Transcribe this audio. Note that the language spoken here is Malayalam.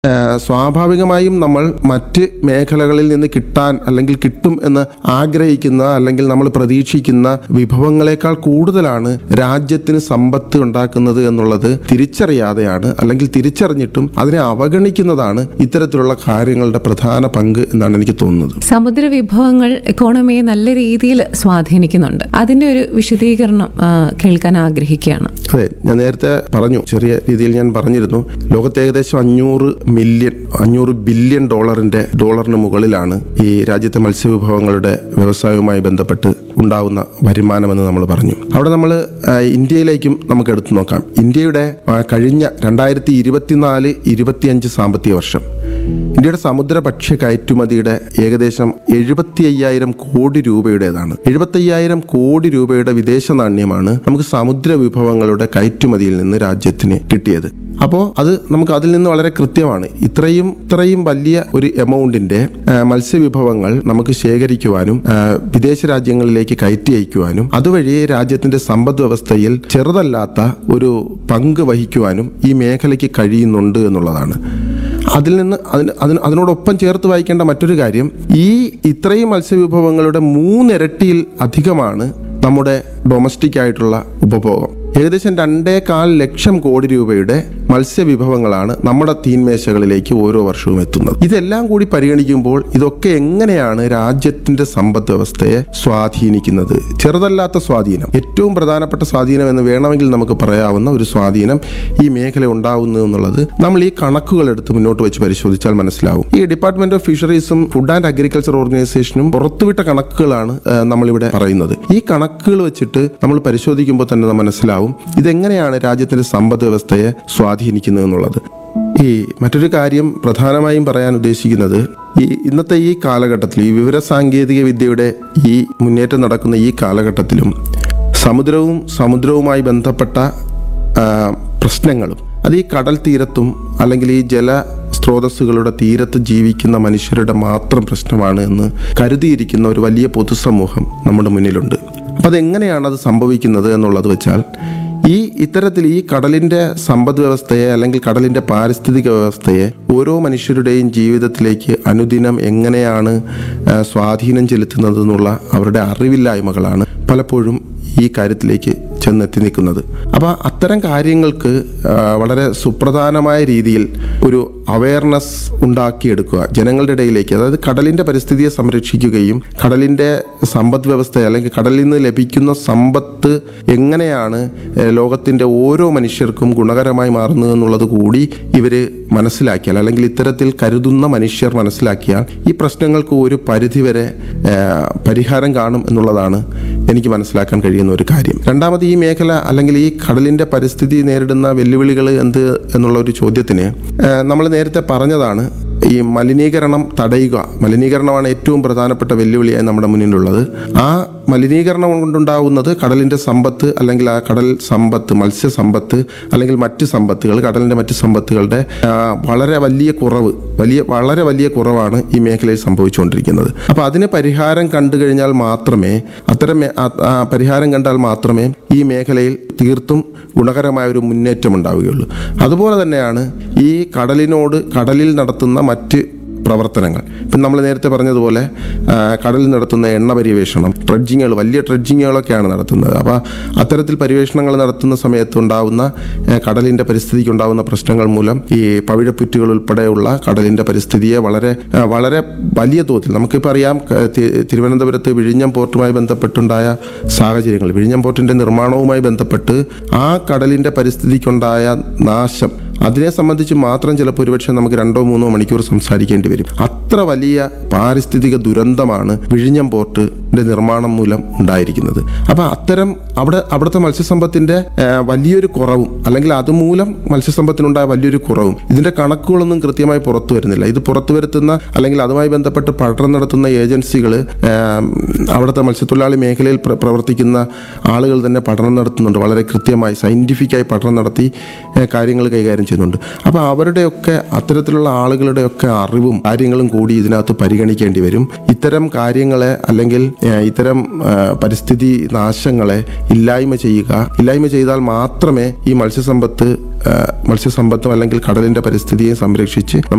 ആ, സ്വാഭാവികമായും നമ്മൾ മറ്റ് മേഖലകളിൽ നിന്ന് കിട്ടാൻ അല്ലെങ്കിൽ കിട്ടും എന്ന് ആഗ്രഹിക്കുന്ന അല്ലെങ്കിൽ നമ്മൾ പ്രതീക്ഷിക്കുന്ന വിഭവങ്ങളെക്കാൾ കൂടുതലാണ് രാജ്യത്തിന് സമ്പത്ത് ഉണ്ടാക്കുന്നത് എന്നുള്ളത് തിരിച്ചറിയാതെയാണ് അല്ലെങ്കിൽ തിരിച്ചറിഞ്ഞിട്ടും അതിനെ അവഗണിക്കുന്നതാണ് ഇത്തരത്തിലുള്ള കാര്യങ്ങളുടെ പ്രധാന പങ്ക് എന്നാണ് എനിക്ക് തോന്നുന്നത് സമുദ്ര വിഭവങ്ങൾ എക്കോണമിയെ നല്ല രീതിയിൽ സ്വാധീനിക്കുന്നുണ്ട് അതിന്റെ ഒരു വിശദീകരണം ആ, കേൾക്കാൻ ആഗ്രഹിക്കുകയാണ് അതെ ഞാൻ നേരത്തെ പറഞ്ഞു ചെറിയ രീതിയിൽ ഞാൻ പറഞ്ഞിരുന്നു ലോകത്ത് ഏകദേശം അഞ്ഞൂറ് മില്യൺ അഞ്ഞൂറ് ബില്യൺ ഡോളറിന്റെ ഡോളറിന് മുകളിലാണ് ഈ രാജ്യത്തെ മത്സ്യവിഭവങ്ങളുടെ വ്യവസായവുമായി ബന്ധപ്പെട്ട് ഉണ്ടാവുന്ന വരുമാനമെന്ന് നമ്മൾ പറഞ്ഞു അവിടെ നമ്മൾ ഇന്ത്യയിലേക്കും നമുക്ക് എടുത്തു നോക്കാം ഇന്ത്യയുടെ ആ, കഴിഞ്ഞ രണ്ടായിരത്തി ഇരുപത്തിനാല് ഇരുപത്തിയഞ്ച് സാമ്പത്തിക വർഷം ഇന്ത്യയുടെ സമുദ്ര ഭക്ഷ്യ കയറ്റുമതിയുടെ ഏകദേശം എഴുപത്തി അയ്യായിരം കോടി രൂപയുടേതാണ് എഴുപത്തി അയ്യായിരം കോടി രൂപയുടെ വിദേശ നാണ്യമാണ് നമുക്ക് സമുദ്ര വിഭവങ്ങളുടെ കയറ്റുമതിയിൽ നിന്ന് രാജ്യത്തിന് കിട്ടിയത് അപ്പോൾ അത് നമുക്ക് അതിൽ നിന്ന് വളരെ കൃത്യമാണ് ഇത്രയും ഇത്രയും വലിയ ഒരു എമൗണ്ടിന്റെ ആ, മത്സ്യവിഭവങ്ങൾ നമുക്ക് ശേഖരിക്കുവാനും ആ, വിദേശ രാജ്യങ്ങളിലേക്ക് കയറ്റി അയക്കുവാനും അതുവഴി രാജ്യത്തിന്റെ സമ്പദ് വ്യവസ്ഥയിൽ ചെറുതല്ലാത്ത ഒരു പങ്ക് വഹിക്കുവാനും ഈ മേഖലയ്ക്ക് കഴിയുന്നുണ്ട് എന്നുള്ളതാണ് അതിൽ നിന്ന് അതിന് അതിന് അതിനോടൊപ്പം ചേർത്ത് വായിക്കേണ്ട മറ്റൊരു കാര്യം ഈ ഇത്രയും മത്സ്യവിഭവങ്ങളുടെ മൂന്നിരട്ടിയിൽ അധികമാണ് നമ്മുടെ ഡൊമസ്റ്റിക് ആയിട്ടുള്ള ഉപഭോഗം ഏകദേശം രണ്ടേ കാൽ ലക്ഷം കോടി രൂപയുടെ മത്സ്യവിഭവങ്ങളാണ് നമ്മുടെ തീൻമേശകളിലേക്ക് ഓരോ വർഷവും എത്തുന്നത് ഇതെല്ലാം കൂടി പരിഗണിക്കുമ്പോൾ ഇതൊക്കെ എങ്ങനെയാണ് രാജ്യത്തിന്റെ സമ്പദ് വ്യവസ്ഥയെ സ്വാധീനിക്കുന്നത് ചെറുതല്ലാത്ത സ്വാധീനം ഏറ്റവും പ്രധാനപ്പെട്ട സ്വാധീനം എന്ന് വേണമെങ്കിൽ നമുക്ക് പറയാവുന്ന ഒരു സ്വാധീനം ഈ മേഖല ഉണ്ടാവുന്നു എന്നുള്ളത് നമ്മൾ ഈ കണക്കുകൾ എടുത്ത് മുന്നോട്ട് വെച്ച് പരിശോധിച്ചാൽ മനസ്സിലാവും ഈ ഡിപ്പാർട്ട്മെന്റ് ഓഫ് ഫിഷറീസും ഫുഡ് ആൻഡ് അഗ്രികൾച്ചർ ഓർഗനൈസേഷനും പുറത്തുവിട്ട കണക്കുകളാണ് ആ, നമ്മളിവിടെ പറയുന്നത് ഈ കണക്കുകൾ വെച്ചിട്ട് നമ്മൾ പരിശോധിക്കുമ്പോൾ തന്നെ നമുക്ക് മനസ്സിലാവും ഇതെങ്ങനെയാണ് രാജ്യത്തിന്റെ സമ്പദ് വ്യവസ്ഥയെ സ്വാധീനിക്കുന്നത് എന്നുള്ളത് ഈ മറ്റൊരു കാര്യം പ്രധാനമായും പറയാൻ ഉദ്ദേശിക്കുന്നത് ഈ ഇന്നത്തെ ഈ കാലഘട്ടത്തിൽ ഈ വിവര സാങ്കേതിക വിദ്യയുടെ ഈ മുന്നേറ്റം നടക്കുന്ന ഈ കാലഘട്ടത്തിലും സമുദ്രവും സമുദ്രവുമായി ബന്ധപ്പെട്ട ആ, പ്രശ്നങ്ങളും അത് ഈ കടൽ തീരത്തും അല്ലെങ്കിൽ ഈ ജല സ്രോതസ്സുകളുടെ തീരത്ത് ജീവിക്കുന്ന മനുഷ്യരുടെ മാത്രം പ്രശ്നമാണ് എന്ന് കരുതിയിരിക്കുന്ന ഒരു വലിയ പൊതുസമൂഹം നമ്മുടെ മുന്നിലുണ്ട് അപ്പം അതെങ്ങനെയാണ് അത് സംഭവിക്കുന്നത് എന്നുള്ളത് വെച്ചാൽ ഈ ഇത്തരത്തിൽ ഈ കടലിന്റെ സമ്പദ് വ്യവസ്ഥയെ അല്ലെങ്കിൽ കടലിന്റെ പാരിസ്ഥിതിക വ്യവസ്ഥയെ ഓരോ മനുഷ്യരുടെയും ജീവിതത്തിലേക്ക് അനുദിനം എങ്ങനെയാണ് ആ, സ്വാധീനം ചെലുത്തുന്നത് എന്നുള്ള അവരുടെ അറിവില്ലായ്മകളാണ് പലപ്പോഴും ഈ കാര്യത്തിലേക്ക് ചെന്നെത്തി നിൽക്കുന്നത് അപ്പോൾ അത്തരം കാര്യങ്ങൾക്ക് ആ, വളരെ സുപ്രധാനമായ രീതിയിൽ ഒരു അവയർനെസ് ഉണ്ടാക്കിയെടുക്കുക ജനങ്ങളുടെ ഇടയിലേക്ക് അതായത് കടലിന്റെ പരിസ്ഥിതിയെ സംരക്ഷിക്കുകയും കടലിന്റെ സമ്പദ് വ്യവസ്ഥ അല്ലെങ്കിൽ കടലിൽ നിന്ന് ലഭിക്കുന്ന സമ്പത്ത് എങ്ങനെയാണ് ഏ, ലോകത്തിന്റെ ഓരോ മനുഷ്യർക്കും ഗുണകരമായി മാറുന്നത് എന്നുള്ളത് കൂടി ഇവര് മനസ്സിലാക്കിയാൽ അല്ലെങ്കിൽ ഇത്തരത്തിൽ കരുതുന്ന മനുഷ്യർ മനസ്സിലാക്കിയാൽ ഈ പ്രശ്നങ്ങൾക്ക് ഒരു പരിധിവരെ ഏ, പരിഹാരം കാണും എന്നുള്ളതാണ് എനിക്ക് മനസ്സിലാക്കാൻ കഴിയുന്ന ഒരു കാര്യം രണ്ടാമത് ഈ മേഖല അല്ലെങ്കിൽ ഈ കടലിന്റെ പരിസ്ഥിതി നേരിടുന്ന വെല്ലുവിളികൾ എന്ത് എന്നുള്ള ഒരു ചോദ്യത്തിന് നമ്മൾ നേരത്തെ പറഞ്ഞതാണ് ഈ മലിനീകരണം തടയുക മലിനീകരണമാണ് ഏറ്റവും പ്രധാനപ്പെട്ട വെല്ലുവിളിയായി നമ്മുടെ മുന്നിലുള്ളത് ആ മലിനീകരണം കൊണ്ടുണ്ടാകുന്നത് കടലിന്റെ സമ്പത്ത് അല്ലെങ്കിൽ ആ കടൽ സമ്പത്ത് മത്സ്യസമ്പത്ത് അല്ലെങ്കിൽ മറ്റ് സമ്പത്തുകൾ കടലിന്റെ മറ്റ് സമ്പത്തുകളുടെ ആ, വളരെ വലിയ കുറവ് വലിയ വളരെ വലിയ കുറവാണ് ഈ മേഖലയിൽ സംഭവിച്ചുകൊണ്ടിരിക്കുന്നത് അപ്പോൾ അതിന് പരിഹാരം കണ്ടു കഴിഞ്ഞാൽ മാത്രമേ അത്തരം മേ- ആ- ആ പരിഹാരം കണ്ടാൽ മാത്രമേ ഈ മേഖലയിൽ തീർത്തും ഗുണകരമായ ഒരു മുന്നേറ്റം ഉണ്ടാവുകയുള്ളൂ അതുപോലെ തന്നെയാണ് ഈ കടലിനോട് കടലിൽ നടത്തുന്ന മറ്റ് പ്രവർത്തനങ്ങൾ ഇപ്പം നമ്മൾ നേരത്തെ പറഞ്ഞതുപോലെ ആ, കടലിൽ നടത്തുന്ന എണ്ണ പര്യവേഷണം ട്രഡ്ജിങ്ങുകൾ വലിയ ട്രഡ്ജിങ്ങുകളൊക്കെയാണ് നടത്തുന്നത് അപ്പോൾ അത്തരത്തിൽ പര്യവേഷണങ്ങൾ നടത്തുന്ന സമയത്ത് ഉണ്ടാവുന്ന ആ, കടലിൻ്റെ പരിസ്ഥിതിക്ക് ഉണ്ടാവുന്ന പ്രശ്നങ്ങൾ മൂലം ഈ പവിഴപ്പുറ്റുകൾ ഉൾപ്പെടെയുള്ള കടലിൻ്റെ പരിസ്ഥിതിയെ വളരെ ആ, വളരെ വലിയ തോതിൽ നമുക്കിപ്പോൾ അറിയാം ക- തി- തിരുവനന്തപുരത്ത് വിഴിഞ്ഞം പോർട്ടുമായി ബന്ധപ്പെട്ടുണ്ടായ സാഹചര്യങ്ങൾ വിഴിഞ്ഞം പോർട്ടിൻ്റെ നിർമ്മാണവുമായി ബന്ധപ്പെട്ട് ആ കടലിൻ്റെ പരിസ്ഥിതിക്കുണ്ടായ നാശം അതിനെ സംബന്ധിച്ച് മാത്രം ചിലപ്പോൾ ഒരുപക്ഷെ നമുക്ക് രണ്ടോ മൂന്നോ മണിക്കൂർ സംസാരിക്കേണ്ടി വരും അത്ര വലിയ പാരിസ്ഥിതിക ദുരന്തമാണ് വിഴിഞ്ഞം പോർട്ടിന്റെ നിർമ്മാണം മൂലം ഉണ്ടായിരിക്കുന്നത് അപ്പൊ അത്തരം അവിടെ അവിടുത്തെ മത്സ്യസമ്പത്തിന്റെ ആ, വലിയൊരു കുറവും അല്ലെങ്കിൽ അതുമൂലം മത്സ്യസമ്പത്തിനുണ്ടായ വലിയൊരു കുറവും ഇതിന്റെ കണക്കുകളൊന്നും കൃത്യമായി പുറത്തു വരുന്നില്ല ഇത് പുറത്തു വരുത്തുന്ന അല്ലെങ്കിൽ അതുമായി ബന്ധപ്പെട്ട് പഠനം നടത്തുന്ന ഏജൻസികൾ അവിടുത്തെ മത്സ്യത്തൊഴിലാളി മേഖലയിൽ പ്ര- പ്രവർത്തിക്കുന്ന ആളുകൾ തന്നെ പഠനം നടത്തുന്നുണ്ട് വളരെ കൃത്യമായി സയന്റിഫിക്കായി പഠനം നടത്തി കാര്യങ്ങൾ കൈകാര്യം ചെയ്യുന്നുണ്ട് അപ്പോൾ അവരുടെയൊക്കെ അത്തരത്തിലുള്ള ആളുകളുടെയൊക്കെ അറിവും കാര്യങ്ങളും കൂടി ഇതിനകത്ത് പരിഗണിക്കേണ്ടി വരും ഇത്തരം കാര്യങ്ങളെ അല്ലെങ്കിൽ ഏഹ്, ഇത്തരം ഏഹ്, പരിസ്ഥിതി നാശങ്ങളെ ഇല്ലായ്മ ചെയ്യുക ഇല്ലായ്മ ചെയ്താൽ മാത്രമേ ഈ മത്സ്യസമ്പത്ത് ഏഹ്, മത്സ്യസമ്പത്തും അല്ലെങ്കിൽ കടലിന്റെ പരിസ്ഥിതിയെ സംരക്ഷിച്ച് നമുക്ക്